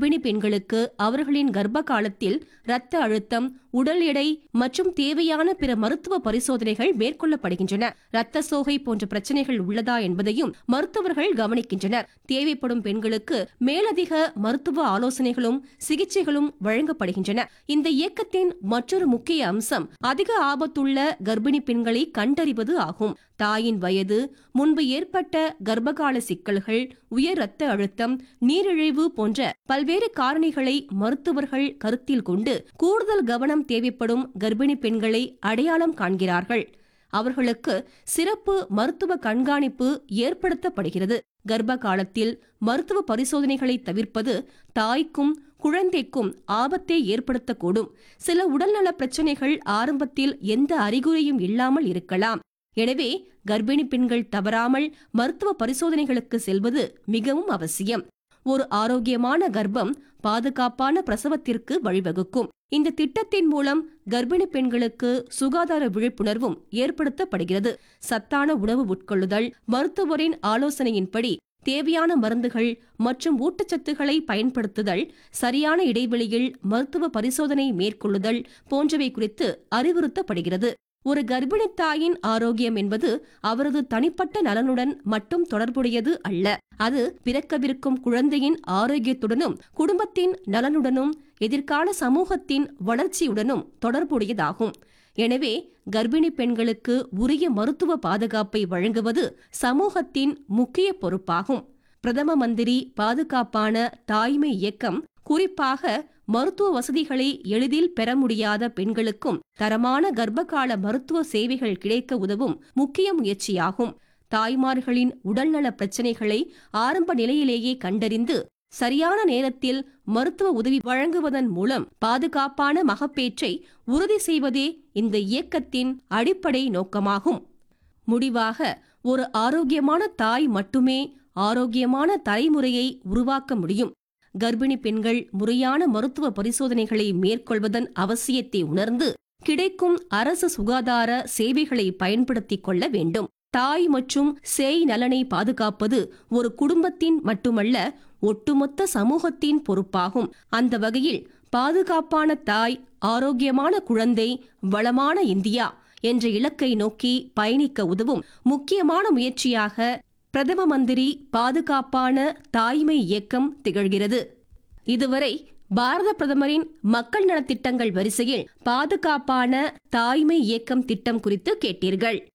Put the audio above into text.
கர்ப்பிணி பெண்களுக்கு அவர்களின் கர்ப்ப காலத்தில் இரத்த அழுத்தம் உடல் எடை மற்றும் தேவையான பிற மருத்துவ பரிசோதனைகள் மேற்கொள்ளப்படுகின்றன இரத்த சோகை போன்ற பிரச்சனைகள் உள்ளதா என்பதையும் மருத்துவர்கள் கவனிக்கின்றனர் தேவைப்படும் பெண்களுக்கு மேலதிக மருத்துவ ஆலோசனைகளும் சிகிச்சைகளும் வழங்கப்படுகின்றன இந்த இயக்கத்தின் மற்றொரு முக்கிய அம்சம் அதிக ஆபத்துள்ள கர்ப்பிணி பெண்களை கண்டறிவது ஆகும் தாயின் வயது முன்பு ஏற்பட்ட கர்ப்பகால சிக்கல்கள் உயர் இரத்த அழுத்தம் நீரிழிவு போன்ற பல்வேறு காரணிகளை மருத்துவர்கள் கருத்தில் கொண்டு கூடுதல் கவனம் தேவைப்படும் கர்ப்பிணி பெண்களை அடையாளம் காண்கிறார்கள் அவர்களுக்கு சிறப்பு மருத்துவ கண்காணிப்பு ஏற்படுத்தப்படுகிறது கர்ப்ப காலத்தில் மருத்துவ பரிசோதனைகளை தவிர்ப்பது தாய்க்கும் குழந்தைக்கும் ஆபத்தை ஏற்படுத்தக்கூடும் சில உடல்நல பிரச்சனைகள் ஆரம்பத்தில் எந்த அறிகுறியும் இல்லாமல் இருக்கலாம் எனவே கர்ப்பிணி பெண்கள் தவறாமல் மருத்துவ பரிசோதனைகளுக்கு செல்வது மிகவும் அவசியம் ஒரு ஆரோக்கியமான கர்ப்பம் பாதுகாப்பான பிரசவத்திற்கு வழிவகுக்கும் இந்த திட்டத்தின் மூலம் கர்ப்பிணி பெண்களுக்கு சுகாதார விழிப்புணர்வும் ஏற்படுத்தப்படுகிறது சத்தான உணவு உட்கொள்ளுதல் மருத்துவரின் ஆலோசனையின்படி தேவையான மருந்துகள் மற்றும் ஊட்டச்சத்துக்களை பயன்படுத்துதல் சரியான இடைவெளியில் மருத்துவ பரிசோதனை மேற்கொள்ளுதல் போன்றவை குறித்து அறிவுறுத்தப்படுகிறது ஒரு கர்ப்பிணி தாயின் ஆரோக்கியம் என்பது அவரது தனிப்பட்ட நலனுடன் மட்டும் தொடர்புடையது அல்ல அது பிறக்கவிருக்கும் குழந்தையின் ஆரோக்கியத்துடனும் குடும்பத்தின் நலனுடனும் எதிர்கால சமூகத்தின் வளர்ச்சியுடனும் தொடர்புடையதாகும் எனவே கர்ப்பிணி பெண்களுக்கு உரிய மருத்துவ பாதுகாப்பை வழங்குவது சமூகத்தின் முக்கிய பொறுப்பாகும் பிரதம மந்திரி பாதுகாப்பான தாய்மை இயக்கம் குறிப்பாக மருத்துவ வசதிகளை எளிதில் பெற முடியாத பெண்களுக்கும் தரமான கர்ப்பகால மருத்துவ சேவைகள் கிடைக்க உதவும் முக்கிய முயற்சியாகும் தாய்மார்களின் உடல்நல பிரச்சனைகளை ஆரம்ப நிலையிலேயே கண்டறிந்து சரியான நேரத்தில் மருத்துவ உதவி வழங்குவதன் மூலம் பாதுகாப்பான மகப்பேற்றை உறுதி செய்வதே இந்த இயக்கத்தின் அடிப்படை நோக்கமாகும் முடிவாக ஒரு ஆரோக்கியமான தாய் மட்டுமே ஆரோக்கியமான தலைமுறையை உருவாக்க முடியும் கர்ப்பிணி பெண்கள் முறையான மருத்துவ பரிசோதனைகளை மேற்கொள்வதன் அவசியத்தை உணர்ந்து கிடைக்கும் அரசு சுகாதார சேவைகளை பயன்படுத்திக் கொள்ள வேண்டும் தாய் மற்றும் சேய் நலனை பாதுகாப்பது ஒரு குடும்பத்தின் மட்டுமல்ல ஒட்டுமொத்த சமூகத்தின் பொறுப்பாகும் அந்த வகையில் பாதுகாப்பான தாய் ஆரோக்கியமான குழந்தை வளமான இந்தியா என்ற இலக்கை நோக்கி பயணிக்க உதவும் முக்கியமான முயற்சியாக பிரதம மந்திரி பாதுகாப்பான தாய்மை இயக்கம் திகழ்கிறது இதுவரை பாரத பிரதமரின் மக்கள் நலத்திட்டங்கள் வரிசையில் பாதுகாப்பான தாய்மை இயக்கம் திட்டம் குறித்து கேட்டீர்கள்